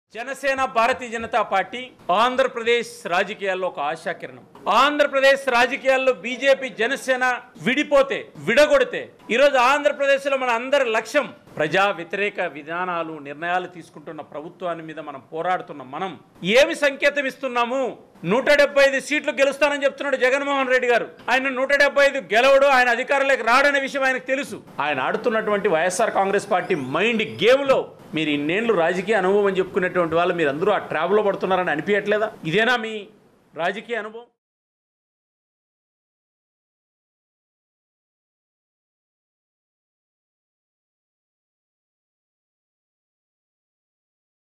Janasena Bharatiya Janata party Andhra Pradesh రాజకీయాల్లో ఒక ఆశాకిరణం ఆంధ్రప్రదేశ్ రాజకీయాల్లో బీజేపీ జనసేన విడిపోతే విడగొడితే ఈరోజు ఆంధ్రప్రదేశ్లో మన అందరి లక్ష్యం ప్రజా వ్యతిరేక విధానాలు నిర్ణయాలు తీసుకుంటున్న ప్రభుత్వాన్ని మీద మనం పోరాడుతున్న మనం ఏమి సంకేతం ఇస్తున్నాము నూట డెబ్బై ఐదు సీట్లు గెలుస్తానని చెప్తున్నాడు జగన్మోహన్ రెడ్డి గారు ఆయన నూట డెబ్బై ఐదు గెలవడు ఆయన అధికారంలోకి రాడనే విషయం ఆయనకు తెలుసు ఆయన ఆడుతున్నటువంటి వైఎస్ఆర్ కాంగ్రెస్ పార్టీ మైండ్ గేమ్లో మీరు ఇన్నేళ్ళు రాజకీయ అనుభవం అని చెప్పుకునేటువంటి వాళ్ళు మీరు అందరూ ఆ ట్రావెల్లో పడుతున్నారని అనిపించట్లేదా ఇదేనా మీ రాజకీయ అనుభవం